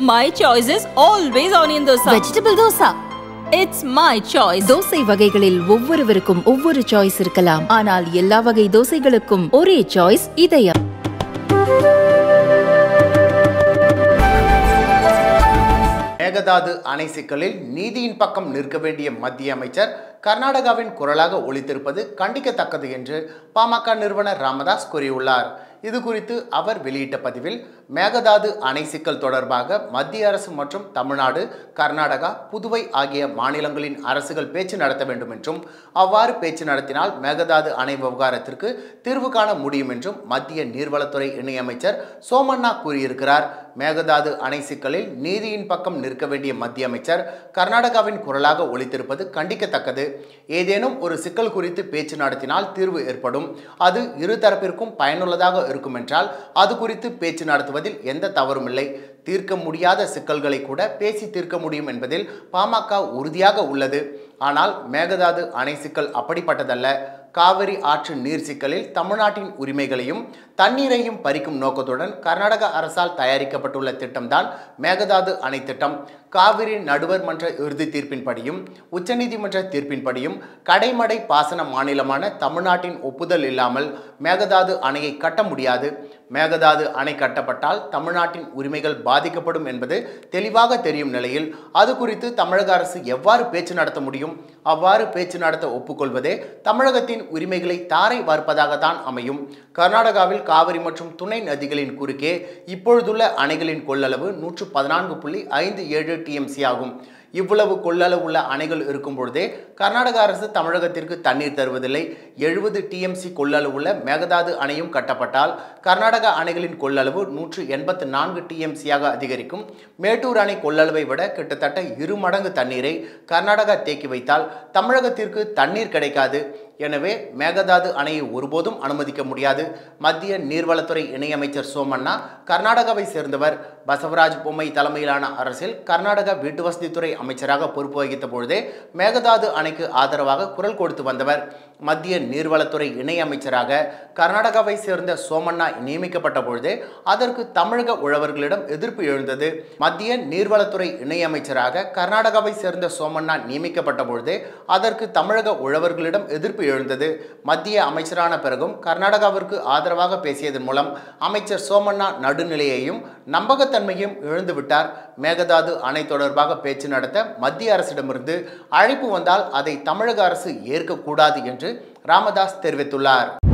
My choice is always onion dosa. Vegetable dosa It's my choice. Dosa வகைகளில் ஒவ்வொருவருக்கும் ஒவ்வொரு choice இருக்கலாம் ஆனால் எல்லா வகை தோசைகளுக்கும் ஒரே சாய்ஸ் இதயம் மேகதாது அணை சிக்கலில் நீதியின் பக்கம் நிற்க வேண்டிய மத்திய அமைச்சர் கர்நாடகாவின் குரலாக ஒலித்திருப்பது கண்டிக்கத்தக்கது என்று பாமக நிறுவனர் ராமதாஸ் கூறியுள்ளார் இது குறித்து அவர் வெளியிட்ட பதிவில் மேகதாது அணை சிக்கல் தொடர்பாக மத்திய அரசு மற்றும் தமிழ்நாடு கர்நாடகா புதுவை ஆகிய மாநிலங்களின் அரசுகள் பேச்சு நடத்த வேண்டும் என்றும் அவ்வாறு பேச்சு நடத்தினால் மேகதாது அணை விவகாரத்திற்கு தீர்வு காண முடியும் என்றும் மத்திய நீர்வளத்துறை இணையமைச்சர் சோமண்ணா கூறியிருக்கிறார் மேகதாது அணை சிக்கலில் நீதியின் பக்கம் நிற்க வேண்டிய மத்திய அமைச்சர் கர்நாடகாவின் குரலாக ஒலித்திருப்பது கண்டிக்கத்தக்கது ஏதேனும் ஒரு சிக்கல் குறித்து பேச்சு நடத்தினால் தீர்வு ஏற்படும் அது இருதரப்பிற்கும் பயனுள்ளதாக இருக்கும் என்றால் அது குறித்து பேச்சு நடத்துவதில் எந்த தவறும் இல்லை தீர்க்க முடியாத சிக்கல்களை கூட பேசி தீர்க்க முடியும் என்பதில் பாமக உறுதியாக உள்ளது ஆனால் மேகதாது அணை சிக்கல் அப்படிப்பட்டதல்ல காவிரி ஆற்று நீர் சிக்கலில் தமிழ்நாட்டின் உரிமைகளையும் தண்ணீரையும் பறிக்கும் நோக்கத்துடன் கர்நாடக அரசால் தயாரிக்கப்பட்டுள்ள திட்டம்தான் மேகதாது அணை திட்டம் காவிரி நடுவர் மன்ற இறுதி தீர்ப்பின்படியும் உச்சநீதிமன்ற தீர்ப்பின்படியும் கடைமடை பாசன மாநிலமான தமிழ்நாட்டின் ஒப்புதல் இல்லாமல் மேகதாது அணையை கட்ட முடியாது மேகதாது அணை கட்டப்பட்டால் தமிழ்நாட்டின் உரிமைகள் பாதிக்கப்படும் என்பது தெளிவாக தெரியும் நிலையில் அது குறித்து தமிழக அரசு எவ்வாறு பேச்சு நடத்த முடியும் அவ்வாறு பேச்சு நடத்த ஒப்புக்கொள்வதே தமிழகத்தின் உரிமைகளை தாரை வார்ப்பதாகத்தான் அமையும் கர்நாடகாவில் காவிரி மற்றும் துணை நதிகளின் குறுக்கே இப்பொழுதுள்ள அணைகளின் கொள்ளளவு நூற்று பதினான்கு புள்ளி ஐந்து ஏழு டிஎம்சி ஆகும் இவ்வளவு கொள்ளளவு உள்ள அணைகள் இருக்கும் பொழுதே கர்நாடக அரசு தமிழகத்திற்கு தண்ணீர் தருவதில்லை எழுபது டிஎம்சி கொள்ளளவு உள்ள மேகதாது அணையும் கட்டப்பட்டால் கர்நாடக அணைகளின் கொள்ளளவு நூற்று எண்பத்து நான்கு டிஎம்சியாக அதிகரிக்கும் மேட்டூர் அணை கொள்ளளவை விட கிட்டத்தட்ட இரு மடங்கு தண்ணீரை கர்நாடகா தேக்கி வைத்தால் தமிழகத்திற்கு தண்ணீர் கிடைக்காது எனவே மேகதாது அணையை ஒருபோதும் அனுமதிக்க முடியாது மத்திய நீர்வளத்துறை இணையமைச்சர் சோமண்ணா கர்நாடகாவை சேர்ந்தவர் பசவராஜ் பொம்மை தலைமையிலான அரசில் கர்நாடக வீட்டு வசதித்துறை அமைச்சராக பொறுப்பு வகித்த பொழுதே மேகதாது அணைக்கு ஆதரவாக குரல் கொடுத்து வந்தவர் மத்திய நீர்வளத்துறை இணையமைச்சராக கர்நாடகாவை சேர்ந்த சோமண்ணா நியமிக்கப்பட்ட பொழுதே அதற்கு தமிழக உழவர்களிடம் எதிர்ப்பு எழுந்தது மத்திய நீர்வளத்துறை இணையமைச்சராக கர்நாடகாவை சேர்ந்த சோமண்ணா நியமிக்கப்பட்ட பொழுதே அதற்கு தமிழக உழவர்களிடம் எதிர்ப்பு எழுந்தது மத்திய அமைச்சரான பிறகும் கர்நாடகாவிற்கு ஆதரவாக பேசியதன் மூலம் அமைச்சர் சோமண்ணா நடுநிலையையும் நம்பகத்தன்மையும் இழந்துவிட்டார் மேகதாது அணை தொடர்பாக பேச்சு நடத்த மத்திய அரசிடமிருந்து அழைப்பு வந்தால் அதை தமிழக அரசு ஏற்கக்கூடாது என்று ராமதாஸ் தெரிவித்துள்ளார்